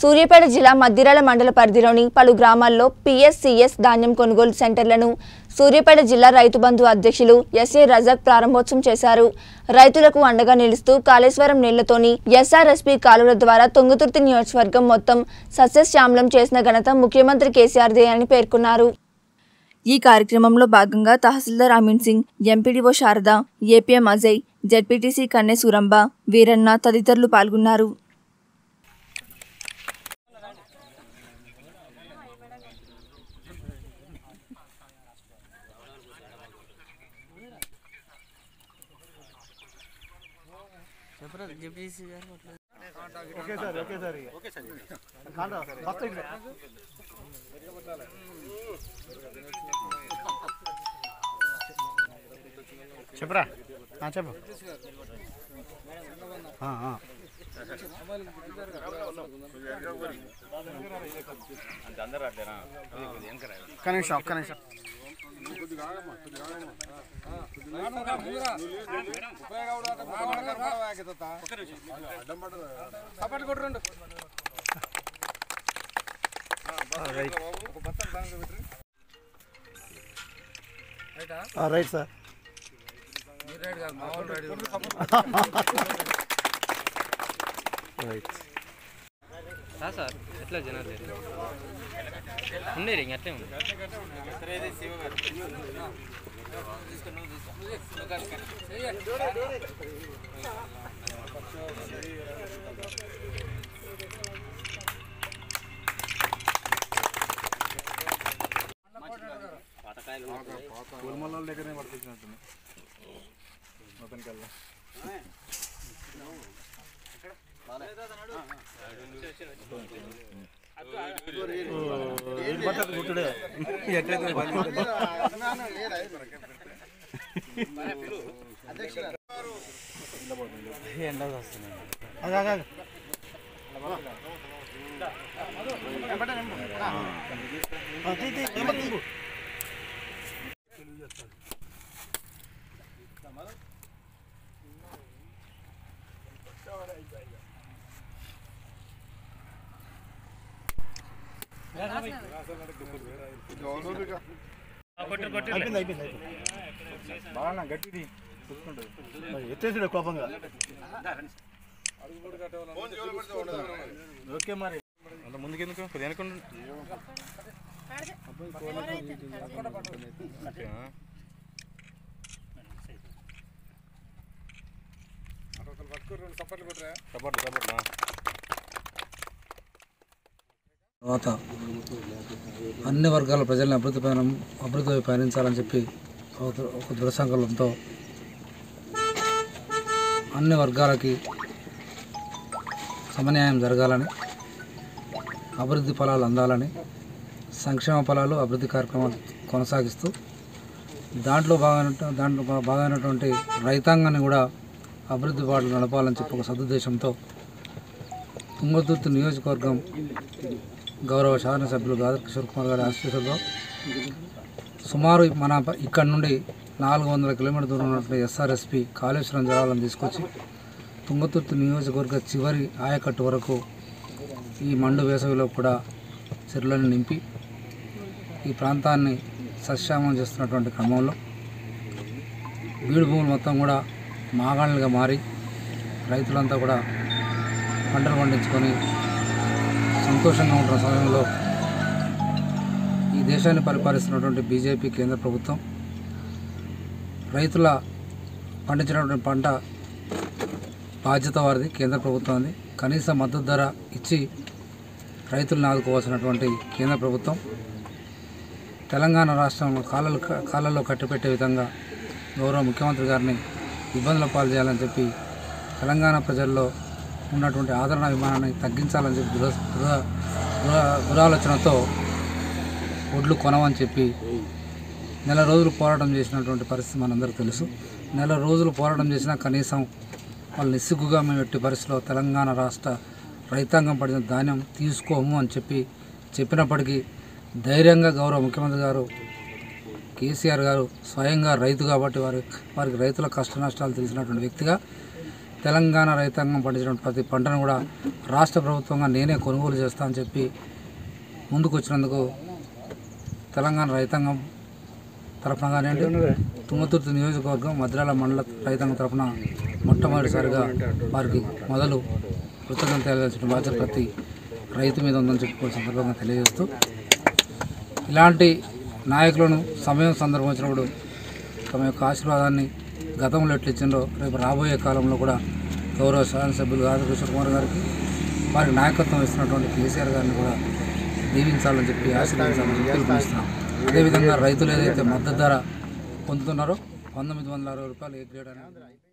సూర్యాపేట జిల్లా మద్దిరాల మండల పరిధిలోని పలు గ్రామాల్లో పిఎస్సిఎస్ ధాన్యం కొనుగోలు సెంటర్లను సూర్యాపేట జిల్లా రైతు బంధు అధ్యక్షులు ఎస్ఏ రజాక్ ప్రారంభోత్సవం చేశారు రైతులకు అండగా నిలుస్తూ కాళేశ్వరం నీళ్లతోని ఎస్ఆర్ఎస్పీ కాలువల ద్వారా తుంగతుర్తి నియోజకవర్గం మొత్తం సస్యశ్యామలం చేసిన ఘనత ముఖ్యమంత్రి కేసీఆర్దే అని పేర్కొన్నారు ఈ కార్యక్రమంలో భాగంగా tahsildar Amin Singh MPDO Sharada APM Ajay ZPTC Kanne Suramba Veeranna తదితరులు పాల్గొన్నారు చెప్పరా ఆ, చెప్పు ఆ, ఆ. ఒక్క నిమిషం ఒక్క నిమిషం ఆ, right sir right sir sir ఎట్లా జనాలు లేరు ఉండేది ఇంక అట్లే ఉంది కులమల్ల దగ్గరనే పడుతున్నట్టుంది మొత్తానికి వెళ్దాం గుట్టుడే ఎట్లయితే అదే అయిపోయింది అయిపోయింది అయిపోయింది బాగా గట్టిది ఎత్తేసాడు కోపంగా ఓకే మరి అంత ముందుకెందుకు కొద్దిగా వెనకండు ఓకే, ఆ. సపోర్ట్ సపోర్ట్ ఆ. తర్వాత అన్ని వర్గాల ప్రజల్ని అభివృద్ధి పైన అభివృద్ధి వైపు పయనించాలని చెప్పి ఒక దృ- ఒక దృఢ సంకల్పంతో అన్ని వర్గాలకి సమన్యాయం జరగాలని అభివృద్ధి ఫలాలు అందాలని సంక్షేమ ఫలాలు అభివృద్ధి కార్యక్రమాలు కొనసాగిస్తూ దాంట్లో భాగమైన దాంట్లో భా- భాగమైనటువంటి రైతాంగాన్ని కూడా అభివృద్ధి బాటలు నడపాలని చెప్పి ఒక సదుద్దేశంతో తుంగతుర్తి నియోజకవర్గం గౌరవ శాసనసభ్యులు గాదర్ కిషోర్ కుమార్ గారి ఆశీస్సులతో సుమారు మన ప- ఇక్కడ నుండి నాలుగు వందల కిలోమీటర్ దూరం ఉన్నటువంటి ఎస్ఆర్ఎస్పి కాళేశ్వరం జలాలను తీసుకొచ్చి తుంగతుర్తి నియోజకవర్గ చివరి ఆయకట్టు వరకు ఈ మండు వేసవిలో కూడా చెరువులను నింపి ఈ ప్రాంతాన్ని సస్యామం చేస్తున్నటువంటి క్రమంలో బీడు భూములు మొత్తం కూడా మాగాణులుగా మారి రైతులంతా కూడా పంటలు పండించుకొని సంతోషంగా ఉంటున్న సమయంలో ఈ దేశాన్ని పరిపాలిస్తున్నటువంటి బీజేపీ కేంద్ర ప్రభుత్వం రైతుల పండించినటువంటి పంట బాధ్యత వారిది కేంద్ర ప్రభుత్వాన్ని కనీస మద్దతు ధర ఇచ్చి రైతులను ఆదుకోవాల్సినటువంటి కేంద్ర ప్రభుత్వం తెలంగాణ రాష్ట్రంలో కాళ్ళలు కాళ్ళల్లో కట్టిపెట్టే విధంగా గౌరవ ముఖ్యమంత్రి గారిని ఇబ్బందుల పాలు చేయాలని చెప్పి తెలంగాణ ప్రజల్లో ఉన్నటువంటి ఆదరణ అభిమానాన్ని తగ్గించాలని చెప్పి దుర దుర దుర- దురాలోచనతో ఒడ్లు కొనమని చెప్పి నెల రోజులు పోరాటం చేసినటువంటి పరిస్థితి మనందరికీ తెలుసు నెల రోజులు పోరాటం చేసినా కనీసం వాళ్ళు నిస్సిగ్గుగా మేము ఎట్టి పరిస్థితిలో తెలంగాణ రాష్ట్ర రైతాంగం పడిన ధాన్యం తీసుకోము అని చెప్పి చెప్పినప్పటికీ ధైర్యంగా గౌరవ ముఖ్యమంత్రి గారు కేసీఆర్ గారు స్వయంగా రైతు కాబట్టి వారి వారికి రైతుల కష్ట నష్టాలు తెలిసినటువంటి వ్యక్తిగా తెలంగాణ రైతాంగం పండించిన ప్రతి పంటను కూడా రాష్ట్ర ప్రభుత్వంగా నేనే కొనుగోలు చేస్తా అని చెప్పి ముందుకు వచ్చినందుకు తెలంగాణ రైతాంగం తరఫున కానివ్వండి తుంగతుర్తి నియోజకవర్గం మద్రాల మండల రైతాంగం తరఫున మొట్టమొదటిసారిగా వారికి మొదలు కృతజ్ఞత తెలియాల్సిన బాధ్యత ప్రతి రైతు మీద ఉందని చెప్పుకోవాల్సిన సందర్భంగా తెలియజేస్తూ ఇలాంటి నాయకులను సమయం సందర్భం వచ్చినప్పుడు తమ యొక్క ఆశీర్వాదాన్ని గతంలో ఎట్లు ఇచ్చిందో రేపు రాబోయే కాలంలో కూడా గౌరవ శాసనసభ్యులు ఆది కిషోర్ కుమార్ గారికి వారికి నాయకత్వం ఇస్తున్నటువంటి కేసీఆర్ గారిని కూడా దీవించాలని చెప్పి ఆశీర్వదించాలని చెప్పి పిలుపునిస్తున్నాం అదేవిధంగా రైతులు ఏదైతే మద్దతు ధర పొందుతున్నారో పంతొమ్మిది వందల అరవై రూపాయలు ఏ గ్రేడ్ అనేది